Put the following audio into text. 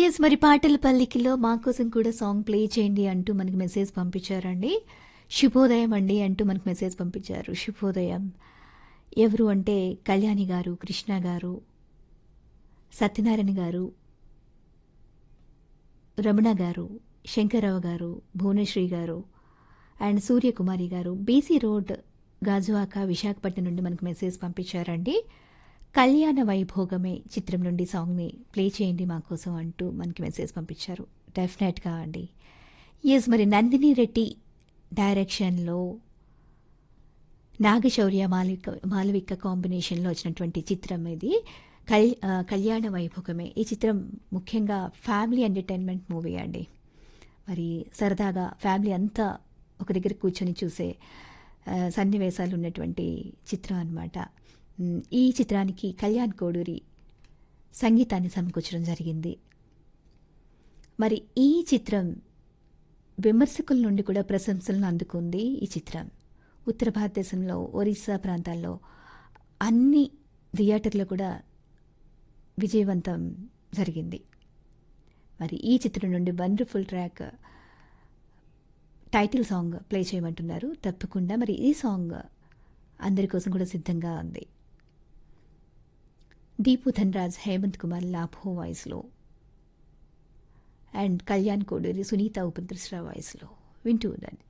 yes మరి పాటల పల్లికిలో మా కోసం కూడా సాంగ్ ప్లే చేయండి అంటూ మనకి మెసేజ్ పంపించారండి శుభోదయం అండి అంటూ మనకి మెసేజ్ పంపించారు శుభోదయం ఎవరు అంటే కళ్యాణి గారు కృష్ణ గారు సత్యనారాయణ గారు రమణ గారు శంకరరావు గారు భువనేశ్వరి గారు అండ్ సూర్యకుమారి గారు బీసీ రోడ్ గాజువాక విశాఖపట్నం నుండి మనకు మెసేజ్ పంపించారండి కళ్యాణ వైభోగమే చిత్రం నుండి సాంగ్ని ప్లే చేయండి మా కోసం అంటూ మనకి మెసేజ్ పంపించారు డెఫినెట్గా అండి ఎస్ మరి నందిని రెడ్డి డైరెక్షన్లో నాగశౌర్య మాలిక మాలవిక కాంబినేషన్లో వచ్చినటువంటి చిత్రం ఇది కల్ ఆ, కళ్యాణ వైభోగమే ఈ చిత్రం ముఖ్యంగా ఫ్యామిలీ ఎంటర్టైన్మెంట్ మూవీ అండి మరి సరదాగా ఫ్యామిలీ అంతా ఒక దగ్గర కూర్చొని చూసే ఆ, సన్నివేశాలు ఉన్నటువంటి చిత్రం అన్నమాట మ్, ఈ చిత్రానికి కళ్యాణ్ కోడూరి సంగీతాన్ని సమకూర్చడం జరిగింది మరి ఈ చిత్రం విమర్శకుల నుండి కూడా ప్రశంసలను అందుకుంది ఈ చిత్రం ఉత్తర భారతదేశంలో ఒరిస్సా ప్రాంతాల్లో అన్ని థియేటర్లు కూడా విజయవంతం జరిగింది మరి ఈ చిత్రం నుండి wonderful track title song play చేయమంటున్నారు తప్పకుండా మరి ఈ సాంగ్ అందరి కోసం కూడా సిద్ధంగా ఉంది దీపు ధన్రాజ్ హేమంత్ కుమార్ లాభో వాయిస్లో అండ్ కళ్యాణ్ కోడూరి సునీత ఉపద్రశ్రా వాయిస్లో వింటూ ఉండండి